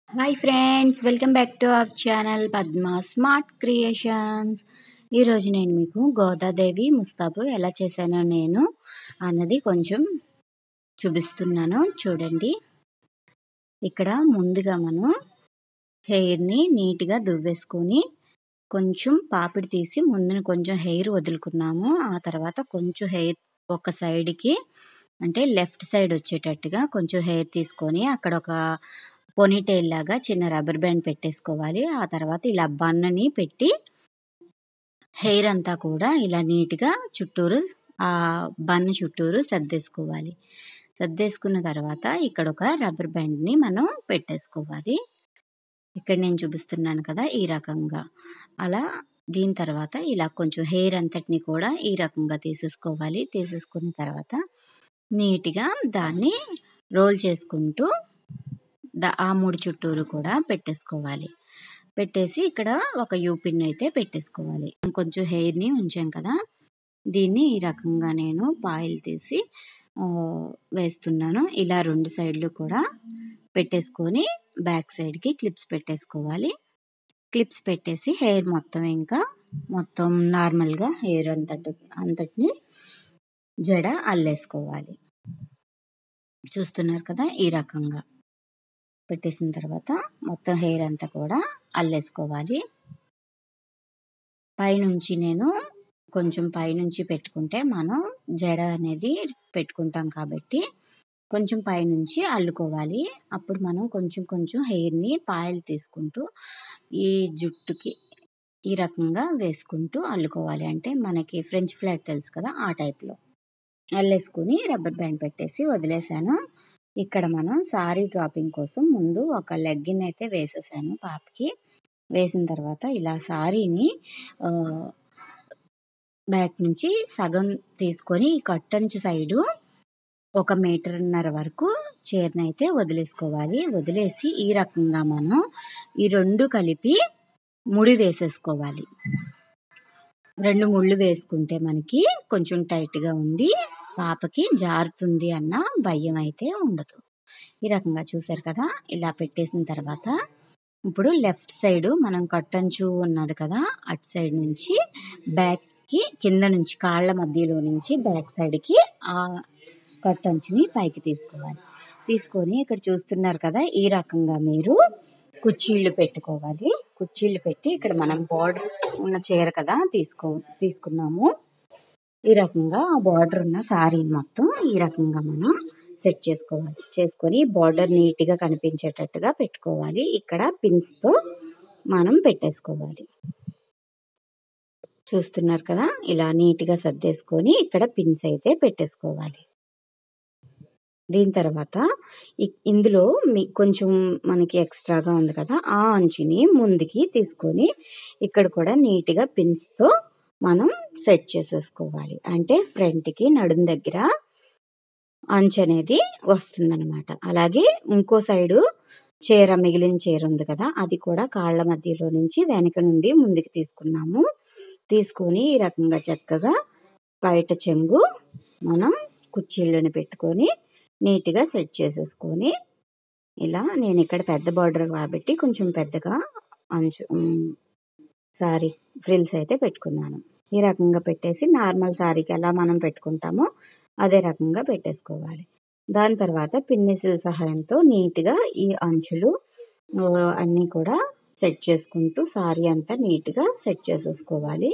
hi friends welcome back to our channel Padma smart creations ఈరోజు నేను మీకు గోదాదేవి ముస్తాబు ఎలా చేశానో నేను అన్నది కొంచెం చూపిస్తున్నాను చూడండి ఇక్కడ ముందుగా మనం హెయిర్ని నీట్గా దువ్వేసుకొని కొంచెం పాపిడి తీసి ముందున కొంచెం హెయిర్ వదులుకున్నాము ఆ తర్వాత కొంచెం హెయిర్ ఒక సైడ్కి అంటే లెఫ్ట్ సైడ్ వచ్చేటట్టుగా కొంచెం హెయిర్ తీసుకొని అక్కడ ఒక పొనీటైల్ లాగా చిన్న రబ్బర్ బ్యాండ్ పెట్టేసుకోవాలి ఆ తర్వాత ఇలా బన్నని పెట్టి హెయిర్ అంతా కూడా ఇలా నీట్గా చుట్టూరు ఆ బన్ చుట్టూరు సర్దేసుకోవాలి సర్దేసుకున్న తర్వాత ఇక్కడ ఒక రబ్బర్ బ్యాండ్ని మనం పెట్టేసుకోవాలి ఇక్కడ నేను చూపిస్తున్నాను కదా ఈ రకంగా అలా దీని తర్వాత ఇలా కొంచెం హెయిర్ అంతటిని కూడా ఈ రకంగా తీసేసుకోవాలి తీసేసుకున్న తర్వాత నీట్గా దాన్ని రోల్ చేసుకుంటూ ఆ మూడు చుట్టూరు కూడా పెట్టేసుకోవాలి పెట్టేసి ఇక్కడ ఒక యూపిన్ అయితే పెట్టేసుకోవాలి కొంచెం హెయిర్ని ఉంచాం కదా దీన్ని ఈ రకంగా నేను పాయిల్ తీసి వేస్తున్నాను ఇలా రెండు సైడ్లు కూడా పెట్టేసుకొని బ్యాక్ సైడ్కి క్లిప్స్ పెట్టేసుకోవాలి క్లిప్స్ పెట్టేసి హెయిర్ మొత్తం ఇంకా మొత్తం నార్మల్గా హెయిర్ అంతటి అంతటిని జడ అల్లేసుకోవాలి చూస్తున్నారు కదా ఈ రకంగా పెట్టేసిన తర్వాత మొత్తం హెయిర్ అంతా కూడా అల్లేసుకోవాలి పైనుంచి నేను కొంచెం పైనుంచి పెట్టుకుంటే మనం జడ అనేది పెట్టుకుంటాం కాబట్టి కొంచెం పైనుంచి అల్లుకోవాలి అప్పుడు మనం కొంచెం కొంచెం హెయిర్ని పాయలు తీసుకుంటూ ఈ జుట్టుకి ఈ రకంగా వేసుకుంటూ అల్లుకోవాలి అంటే మనకి ఫ్రెంచ్ ఫ్లాట్ తెలుసు కదా ఆ టైప్లో అల్లేసుకుని రబ్బర్ బ్యాండ్ పెట్టేసి వదిలేసాను ఇక్కడ మనం సారీ డ్రాపింగ్ కోసం ముందు ఒక లెగ్గిన్ అయితే వేసేసాను పాపకి వేసిన తర్వాత ఇలా సారీని బ్యాక్ నుంచి సగం తీసుకొని ఈ కట్టంచు సైడు ఒక మీటర్న్నర వరకు చీరని అయితే వదిలేసుకోవాలి వదిలేసి ఈ రకంగా మనం ఈ రెండు కలిపి ముడి వేసేసుకోవాలి రెండు ముళ్ళు వేసుకుంటే మనకి కొంచెం టైట్గా ఉండి పాపకి జారుతుంది అన్న భయం అయితే ఉండదు ఈ రకంగా చూసారు కదా ఇలా పెట్టేసిన తర్వాత ఇప్పుడు లెఫ్ట్ సైడ్ మనం కట్టంచు ఉన్నది కదా అటు సైడ్ నుంచి బ్యాక్కి కింద నుంచి కాళ్ళ మధ్యలో నుంచి బ్యాక్ సైడ్కి ఆ కట్టంచుని పైకి తీసుకోవాలి తీసుకొని ఇక్కడ చూస్తున్నారు కదా ఈ రకంగా మీరు కుర్చీళ్ళు పెట్టుకోవాలి కుర్చీళ్ళు పెట్టి ఇక్కడ మనం బార్డర్ ఉన్న చీర కదా తీసుకో తీసుకున్నాము ఈ రకంగా ఆ బార్డర్ ఉన్న శారీ మొత్తం ఈ రకంగా మనం సెట్ చేసుకోవాలి చేసుకొని బార్డర్ నీట్గా కనిపించేటట్టుగా పెట్టుకోవాలి ఇక్కడ పిన్స్తో మనం పెట్టేసుకోవాలి చూస్తున్నారు కదా ఇలా నీట్గా సర్దేసుకొని ఇక్కడ పిన్స్ అయితే పెట్టేసుకోవాలి దీని తర్వాత ఇందులో మీ కొంచెం మనకి ఎక్స్ట్రాగా ఉంది కదా ఆ అంచుని ముందుకి తీసుకొని ఇక్కడ కూడా నీట్గా పిన్స్తో మనం సెట్ చేసేసుకోవాలి అంటే ఫ్రంట్కి నడుం దగ్గర అంచు అనేది వస్తుందన్నమాట అలాగే ఇంకో సైడు చీర మిగిలిన చీర ఉంది కదా అది కూడా కాళ్ళ మధ్యలో నుంచి వెనక నుండి ముందుకు తీసుకున్నాము తీసుకొని ఈ రకంగా చక్కగా బయట చెంగు మనం కుర్చీళ్ళని పెట్టుకొని నీట్గా సెట్ చేసేసుకొని ఇలా నేను ఇక్కడ పెద్ద బార్డర్ కాబట్టి కొంచెం పెద్దగా అంచు సారీ ఫ్రిల్స్ అయితే పెట్టుకున్నాను ఈ రకంగా పెట్టేసి నార్మల్ సారీకి ఎలా మనం పెట్టుకుంటామో అదే రకంగా పెట్టేసుకోవాలి దాని తర్వాత పిన్నిసిల్ సహాయంతో నీట్గా ఈ అంచులు అన్నీ కూడా సెట్ చేసుకుంటూ సారీ అంతా నీట్గా సెట్ చేసేసుకోవాలి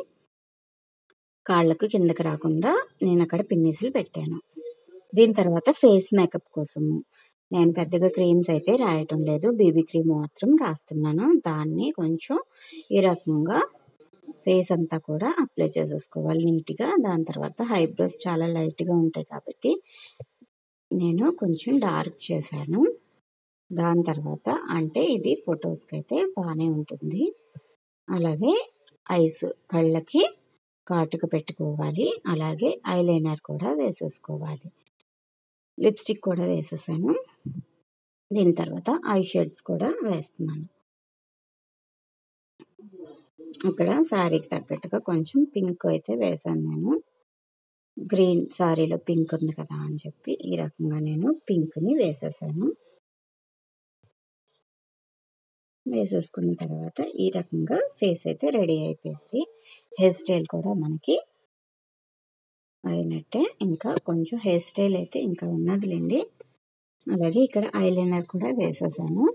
కాళ్ళకు కిందకి రాకుండా నేను అక్కడ పిన్నిసిల్ పెట్టాను దీని తర్వాత ఫేస్ మేకప్ కోసము నేను పెద్దగా క్రీమ్స్ అయితే రాయటం లేదు బేబీ క్రీమ్ మాత్రం రాస్తున్నాను దాన్ని కొంచెం ఈ రకంగా ఫేస్ అంతా కూడా అప్లై చేసేసుకోవాలి నీట్గా దాని తర్వాత ఐబ్రోస్ చాలా లైట్గా ఉంటాయి కాబట్టి నేను కొంచెం డార్క్ చేశాను దాని తర్వాత అంటే ఇది ఫొటోస్కి అయితే బాగానే ఉంటుంది అలాగే ఐస్ కళ్ళకి కాటుక పెట్టుకోవాలి అలాగే ఐలైనర్ కూడా వేసేసుకోవాలి లిప్స్టిక్ కూడా వేసేసాను దీని తర్వాత ఐ షేడ్స్ కూడా వేస్తున్నాను ఇక్కడ శారీకి తగ్గట్టుగా కొంచెం పింక్ అయితే వేసాను నేను గ్రీన్ శారీలో పింక్ ఉంది కదా అని చెప్పి ఈ రకంగా నేను పింక్ని వేసేసాను వేసేసుకున్న తర్వాత ఈ రకంగా ఫేస్ అయితే రెడీ అయిపోయింది హెయిర్ స్టైల్ కూడా మనకి అయినట్టే ఇంకా కొంచెం హెయిర్ స్టైల్ అయితే ఇంకా ఉన్నదిలేండి అలాగే ఇక్కడ ఐలైనర్ కూడా వేసేసాను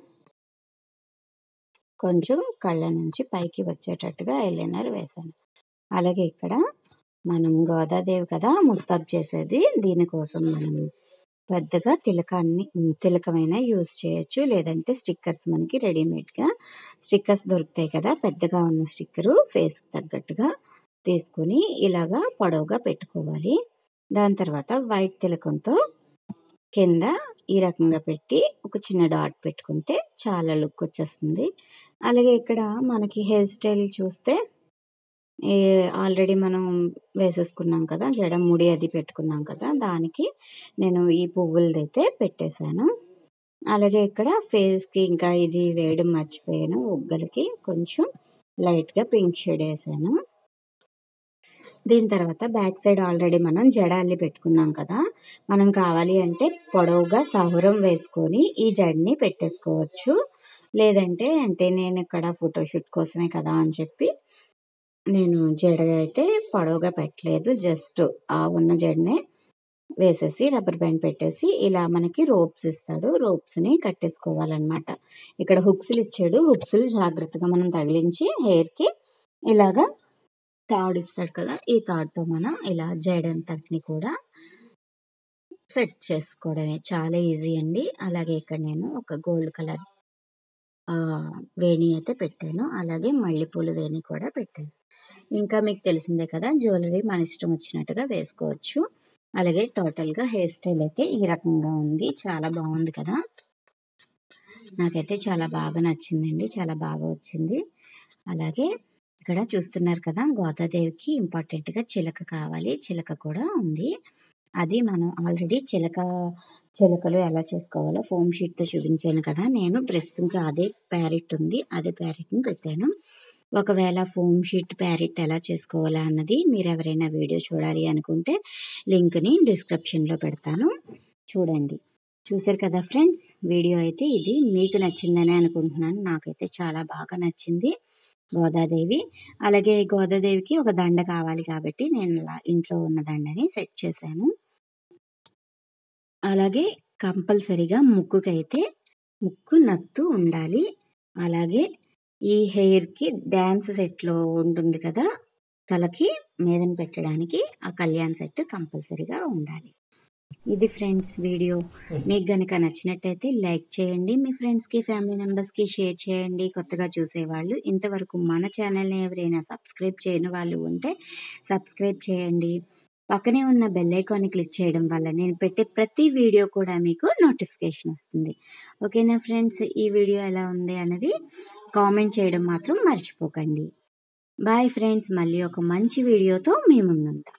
కొంచెం కళ్ళ నుంచి పైకి వచ్చేటట్టుగా ఐలైనర్ వేసాను అలాగే ఇక్కడ మనం గోదాదేవి కదా ముస్తాబ్ చేసేది దీనికోసం మనం పెద్దగా తిలకాన్ని తిలకమైన యూజ్ చేయొచ్చు లేదంటే స్టిక్కర్స్ మనకి రెడీమేడ్గా స్టిక్కర్స్ దొరుకుతాయి కదా పెద్దగా ఉన్న స్టిక్కరు ఫేస్కి తగ్గట్టుగా తీసుకొని ఇలాగా పొడవుగా పెట్టుకోవాలి దాని తర్వాత వైట్ తిలకంతో కింద ఈ రకంగా పెట్టి ఒక చిన్న డాట్ పెట్టుకుంటే చాలా లుక్ వచ్చేస్తుంది అలాగే ఇక్కడ మనకి హెయిర్ స్టైల్ చూస్తే ఆల్రెడీ మనం వేసేసుకున్నాం కదా జడ ముడి అది పెట్టుకున్నాం కదా దానికి నేను ఈ పువ్వులది అయితే పెట్టేశాను అలాగే ఇక్కడ ఫేస్కి ఇంకా ఇది వేయడం మర్చిపోయాను ఉగ్గలకి కొంచెం లైట్గా పింక్ షేడ్ వేసాను దీని తర్వాత బ్యాక్ సైడ్ ఆల్రెడీ మనం జడ అల్లి పెట్టుకున్నాం కదా మనం కావాలి అంటే పొడవుగా సహురం వేసుకొని ఈ జడని పెట్టేసుకోవచ్చు లేదంటే అంటే నేను ఇక్కడ ఫోటోషూట్ కోసమే కదా అని చెప్పి నేను జడ అయితే పొడవుగా పెట్టలేదు జస్ట్ ఆ ఉన్న జడనే వేసేసి రబ్బర్ బ్యాండ్ పెట్టేసి ఇలా మనకి రోప్స్ ఇస్తాడు రోప్స్ని కట్టేసుకోవాలన్నమాట ఇక్కడ హుక్స్లు ఇచ్చాడు హుక్స్లు జాగ్రత్తగా మనం తగిలించి హెయిర్కి ఇలాగా తాడు ఇస్తాడు కదా ఈ తాడుతో మనం ఇలా జడంతటిని కూడా సెట్ చేసుకోవడమే చాలా ఈజీ అండి అలాగే ఇక్కడ నేను ఒక గోల్డ్ కలర్ వేణి అయితే పెట్టాను అలాగే మల్లెపూలు వేణి కూడా పెట్టాను ఇంకా మీకు తెలిసిందే కదా జ్యువెలరీ మన ఇష్టం వచ్చినట్టుగా వేసుకోవచ్చు అలాగే టోటల్గా హెయిర్ స్టైల్ అయితే ఈ రకంగా ఉంది చాలా బాగుంది కదా నాకైతే చాలా బాగా నచ్చిందండి చాలా బాగా వచ్చింది అలాగే ఇక్కడ చూస్తున్నారు కదా గోదాదేవికి ఇంపార్టెంట్గా చిలక కావాలి చిలక కూడా ఉంది అది మనం ఆల్రెడీ చిలక చిలకలు ఎలా చేసుకోవాలో ఫోమ్ షీట్తో చూపించాను కదా నేను ప్రస్తుతంకి అదే ప్యారెట్ ఉంది అదే ప్యారెట్ని పెట్టాను ఒకవేళ ఫోమ్ షీట్ ప్యారెట్ ఎలా చేసుకోవాలా అన్నది మీరు ఎవరైనా వీడియో చూడాలి అనుకుంటే లింక్ని డిస్క్రిప్షన్లో పెడతాను చూడండి చూసారు కదా ఫ్రెండ్స్ వీడియో అయితే ఇది మీకు నచ్చిందని అనుకుంటున్నాను నాకైతే చాలా బాగా నచ్చింది గోదాదేవి అలాగే గోదాదేవికి ఒక దండ కావాలి కాబట్టి నేను ఇలా ఇంట్లో ఉన్న దండని సెట్ చేశాను అలాగే కంపల్సరిగా ముక్కుకైతే ముక్కు నత్తు ఉండాలి అలాగే ఈ హెయిర్కి డ్యాన్స్ సెట్లో ఉంటుంది కదా తలకి మీదన పెట్టడానికి ఆ కళ్యాణ్ సెట్ కంపల్సరిగా ఉండాలి ఇది ఫ్రెండ్స్ వీడియో మీకు గనుక నచ్చినట్టయితే లైక్ చేయండి మీ ఫ్రెండ్స్కి ఫ్యామిలీ మెంబర్స్కి షేర్ చేయండి కొత్తగా చూసేవాళ్ళు ఇంతవరకు మన ఛానల్ని ఎవరైనా సబ్స్క్రైబ్ చేయని వాళ్ళు ఉంటే సబ్స్క్రైబ్ చేయండి పక్కనే ఉన్న బెల్ ఐకాన్ని క్లిక్ చేయడం వల్ల నేను పెట్టే ప్రతి వీడియో కూడా మీకు నోటిఫికేషన్ వస్తుంది ఓకేనా ఫ్రెండ్స్ ఈ వీడియో ఎలా ఉంది అన్నది కామెంట్ చేయడం మాత్రం మర్చిపోకండి బాయ్ ఫ్రెండ్స్ మళ్ళీ ఒక మంచి వీడియోతో మీ ముందుంటా